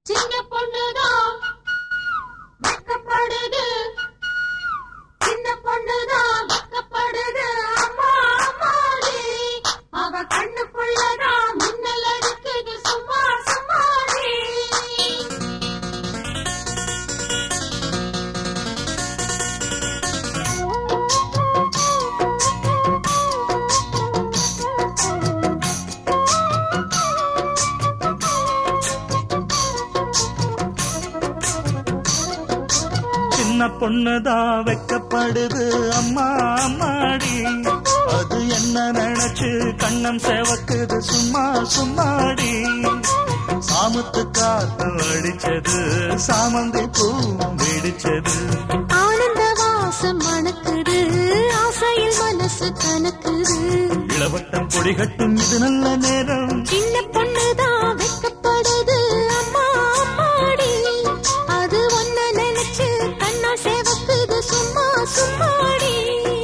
சின்ன பொண்ணுதான் வெக்கப்படுது சின்ன பொண்ணுதான் வெக்கப்படுது அம்மா அம்மாடி அவ கண்ணுக்குள்ளதான் மின்னல் அடிக்குது சும்மா சும்மாடி சின்ன பொண்ணுதான் வெக்கப்படுது அம்மா அம்மாடி அது என்ன நினைச்சு கண்ணம் சேவக்குது சும்மா சும்மாடி சாமத்து காத்து அடிச்சது சாமந்தி பூ வெடிச்சது ஆனந்த வாசம் மணக்குது ஆசையில் மனசு கணக்குது இளவட்டம் கொடிகட்டும் இது நல்ல நேரம் சின்ன பொண்ணுதான் வெக்கப்படுது அம்மா அம்மாடி அது ஒன்ன நினைச்சு கண்ணா சேவக்குது சும்மா சும்மாடி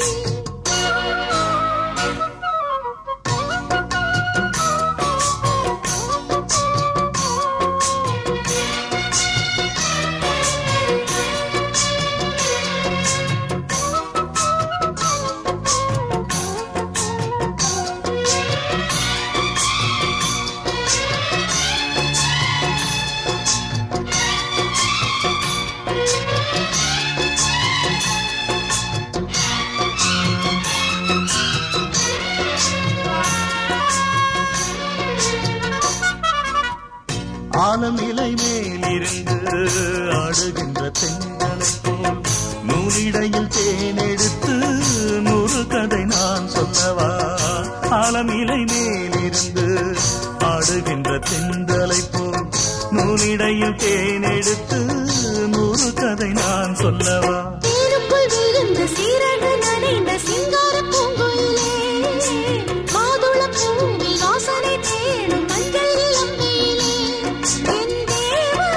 ஆலம் இலை மேலிருந்து ஆடுகின்ற தென்னலை போல் நூலிடையில் தேனெடுத்து நூறு கதை நான் சொல்லவா ஆலம் இலை மேலிருந்து ஆடுகின்ற தென்றலை போல் நூலிடையில் தேனெடுத்து நூறு கதை நான் சொல்லவா தேனுக்குள் விழுந்த சீரக நனைந்த சிங்கார பூங்குயிலே மாதுள பூவில் வாசனை தேடும் மஞ்சள் இளம்பெயிலே என் தேவா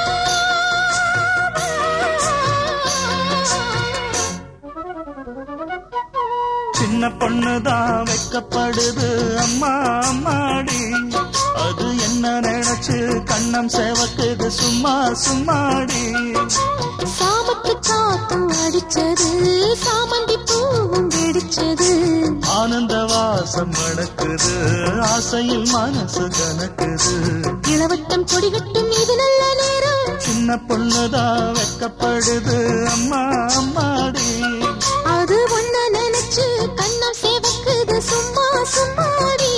சின்ன பொண்ணுதான் வெக்கப்படுது அம்மா அம்மாடி அது என்ன நினைச்சு கண்ணம் சேவக்குது சும்மா சும்மாடி சாமத்து காத்தும் அடிச்சது சாமந்தி பூவும் வெடிச்சது ஆனந்த வாசம் மணக்குது ஆசையில் மனசு கணக்குது இளவட்டம் கொடிகட்டும் இது நல்ல நேரம் சின்ன பொண்ணுதான் வெக்கப்படுது அம்மா அம்மாடி அது ஒன்ன நினைச்சு கண்ணம் சேவக்குது சும்மா சும்மாடி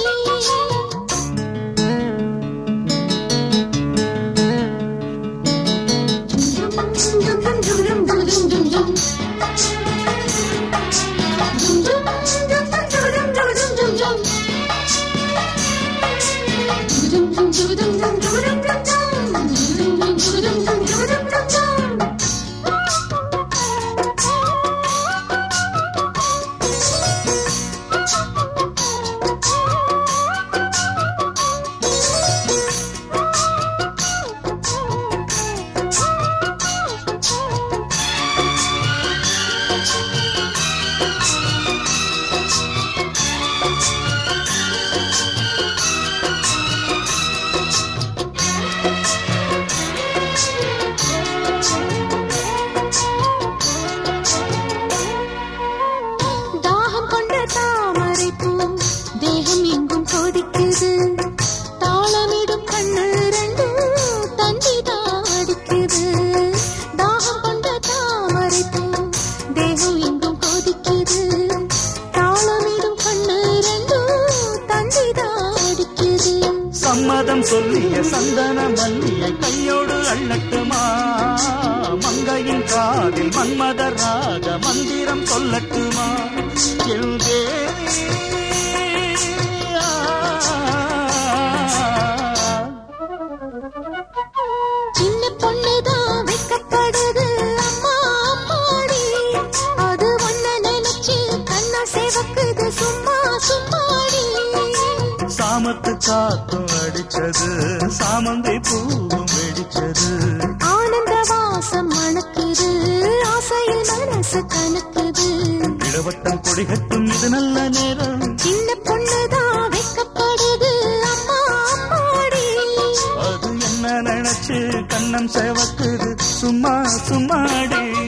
தாகம் கொண்ட தாமரை பூ தேகம் எங்கும் கொதிக்குது தாளமிடும் கண்ணு ரெண்டும் தந்திதான் அடிக்குது தாகம் கொண்ட தாமரை பூ தேகம் எங்கும் கொதிக்குது தாளமிடும் கண்ணு ரெண்டும் தந்திதான் அடிக்குது சம்மதம் சொல்லிய சந்தன மல்லியை கையோடு அள்ளட்டுமா மங்கையின் காதில் மன்மத ராக மந்திரம் சொல்லட்டுமா என் தேவி. சின்ன பொண்ணுதான் வெக்கப்படுது அம்மா அம்மாடி அது ஒன்ன நினைச்சு கண்ணா சேவக்குது சும்மா சும்மாடி சாமத்து காத்தும் அடிச்சது சாமந்தி பூவும் வெடிச்சது ஆனந்த வாசம் மணக்குது ஆசையில் மனசு கணக்குது இளவட்டம் கொடிகட்டும் இது நல்ல நேரம் சின்ன பொண்ணுதான் வெக்கப்படுது அம்மா அம்மாடி அது என்ன நினைச்சு நினைச்சு கண்ணம் செவக்குது சும்மா சும்மாடி